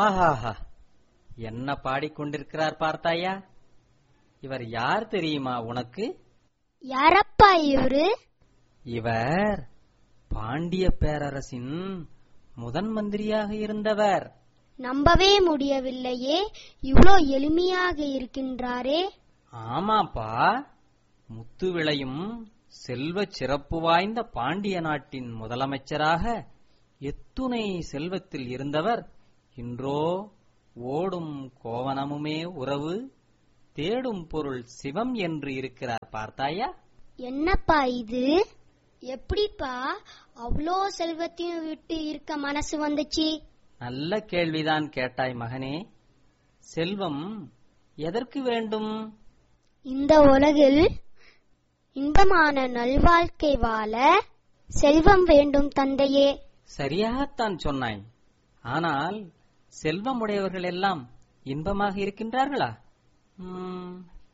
ஆஹாஹா என்ன பாடிக்கொண்டிருக்கிறார் பார்த்தாயா இவர் யார் தெரியுமா உனக்கு யாரப்பா இவரு இவர் பாண்டிய பேரரசின் முதன் மந்திரியாக இருந்தவர் நம்பவே முடியவில்லையே இவ்ளோ எளிமையாக இருக்கின்றாரே ஆமாப்பா முத்து விளையும் செல்வ சிறப்பு வாய்ந்த பாண்டிய நாட்டின் முதலமைச்சராக எத்துணை செல்வத்தில் இருந்தவர் இன்றோ ஓடும் கோவனமுமே உறவு தேடும் பொருள் சிவம் என்று இருக்கிறார் பார்த்தாயா என்னப்பா இது எப்படிப்பா அவ்வளோ செல்வத்தையும் விட்டு இருக்க மனசு வந்துச்சு நல்ல கேள்விதான் கேட்டாய் மகனே செல்வம் எதற்கு வேண்டும் இந்த உலகில் இன்பமான நல்வாழ்க்கை வாழ செல்வம் வேண்டும் தந்தையே சரியாகத்தான் சொன்னாய் ஆனால் செல்வமுடையவர்கள் எல்லாம் இன்பமாக இருக்கின்றார்களா ம்,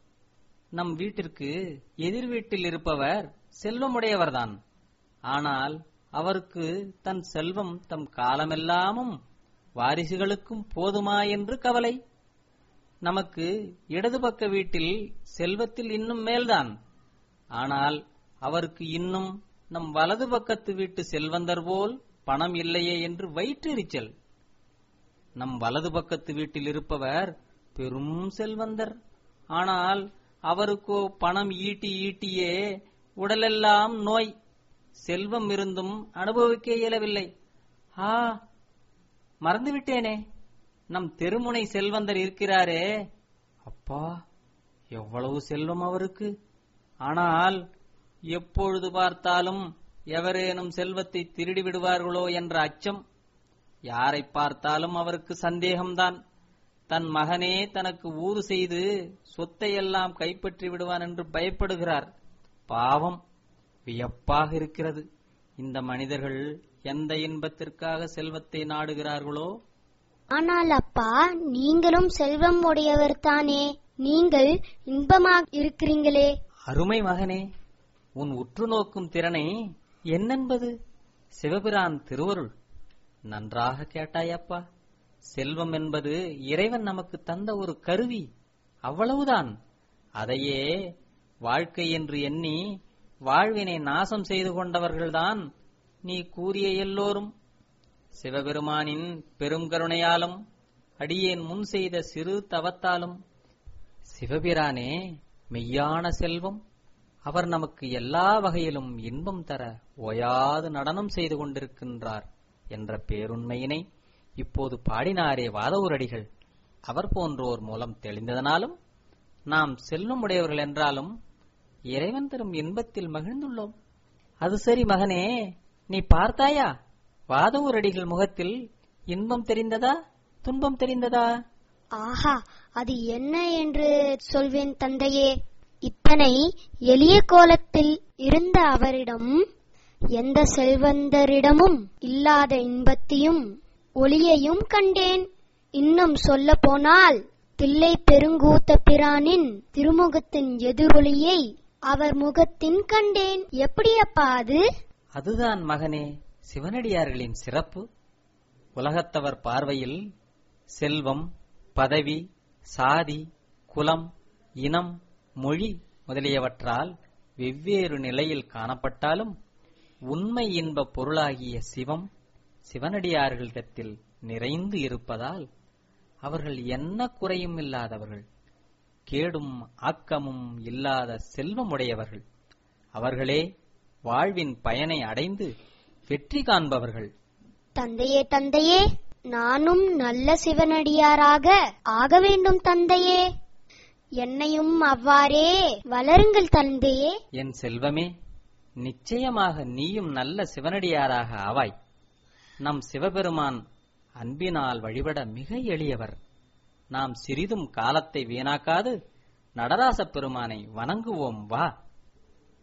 நம் வீட்டிற்கு எதிர் வீட்டில் இருப்பவர் செல்வமுடையவர்தான் ஆனால் அவருக்கு தன் செல்வம் தம் காலமெல்லாமும் வாரிசுகளுக்கும் போதுமா என்று கவலை நமக்கு இடது பக்க வீட்டில் செல்வத்தில் இன்னும் மேல்தான் ஆனால் அவருக்கு இன்னும் நம் வலது பக்கத்து வீட்டு செல்வந்தர் போல் பணம் இல்லையே என்று வயிற்றெரிச்சல் நம் வலது பக்கத்து வீட்டில் இருப்பவர் பெரும் செல்வந்தர் ஆனால் அவருக்கோ பணம் ஈட்டி ஈட்டியே உடலெல்லாம் நோய் செல்வம் இருந்தும் அனுபவிக்க இயலவில்லை ஆ மறந்துவிட்டேனே நம் தெருமுனை செல்வந்தர் இருக்கிறாரே அப்பா எவ்வளவு செல்வம் அவருக்கு ஆனால் எப்பொழுது பார்த்தாலும் எவரேனும் செல்வத்தை திருடி விடுவார்களோ என்ற அச்சம் யாரை பார்த்தாலும் அவருக்கு சந்தேகம்தான் தன் மகனே தனக்கு ஊறு செய்து சொத்தை எல்லாம் கைப்பற்றி விடுவான் என்று பயப்படுகிறார் பாவம் வியப்பாக இருக்கிறது இந்த மனிதர்கள் எந்த இன்பத்திற்காக செல்வத்தை நாடுகிறார்களோ ஆனால் அப்பா நீங்களும் செல்வம் உடையவர் தானே நீங்கள் இன்பமாக இருக்கிறீங்களே அருமை மகனே உன் உற்று நோக்கும் திறனை என்னென்பது சிவபிரான் திருவருள் நன்றாக கேட்டாயப்பா செல்வம் என்பது இறைவன் நமக்கு தந்த ஒரு கருவி அவ்வளவுதான் அதையே வாழ்க்கை என்று எண்ணி வாழ்வினை நாசம் செய்து கொண்டவர்கள்தான் நீ கூறிய எல்லோரும் சிவபெருமானின் பெரும் கருணையாலும் அடியேன் முன் செய்த சிறு தவத்தாலும் சிவபிரானே மெய்யான செல்வம் அவர் நமக்கு எல்லா வகையிலும் இன்பம் தர ஓயாது நடனம் செய்து கொண்டிருக்கின்றார் என்ற பேருண்மையினை இப்போது பாடினாரே வாதவூரடிகள் அவர் போன்றோர் மூலம் தெளிந்ததனாலும் நாம் செல்வம் உடையவர்கள் என்றாலும் இறைவன் தரும் இன்பத்தில் மகிழ்ந்துள்ளோம் அது சரி மகனே நீ பார்த்தாயா வாதவூரடிகள் முகத்தில் இன்பம் தெரிந்ததா துன்பம் தெரிந்ததா ஆஹா அது என்ன என்று சொல்வேன் தந்தையே இத்தனை எளிய கோலத்தில் இருந்த அவரிடம் எந்த செல்வந்தரிடமும் இல்லாத இன்பத்தையும் ஒளியையும் கண்டேன் இன்னும் சொல்ல போனால் தில்லை பெருங்கூத்த பிரானின் திருமுகத்தின் எதிரொலியை அவர் முகத்தின் கண்டேன் எப்படி அப்பா அது அதுதான் மகனே சிவனடியார்களின் சிறப்பு உலகத்தவர் பார்வையில் செல்வம் பதவி சாதி குலம் இனம் மொழி முதலியவற்றால் வெவ்வேறு நிலையில் காணப்பட்டாலும் உண்மை இன்ப பொருளாகிய சிவம் சிவனடியார்களிடத்தில் நிறைந்து இருப்பதால் அவர்கள் என்ன குறையும் இல்லாதவர்கள் கேடும் ஆக்கமும் இல்லாத செல்வமுடையவர்கள் அவர்களே வாழ்வின் பயனை அடைந்து வெற்றி காண்பவர்கள் தந்தையே தந்தையே நானும் நல்ல சிவனடியாராக ஆக வேண்டும் தந்தையே என்னையும் அவ்வாறே வளருங்கள் தந்தையே என் செல்வமே நிச்சயமாக நீயும் நல்ல சிவனடியாராக ஆவாய் நம் சிவபெருமான் அன்பினால் வழிபட மிக எளியவர் நாம் சிறிதும் காலத்தை வீணாக்காது நடராசப் பெருமானை வணங்குவோம் வா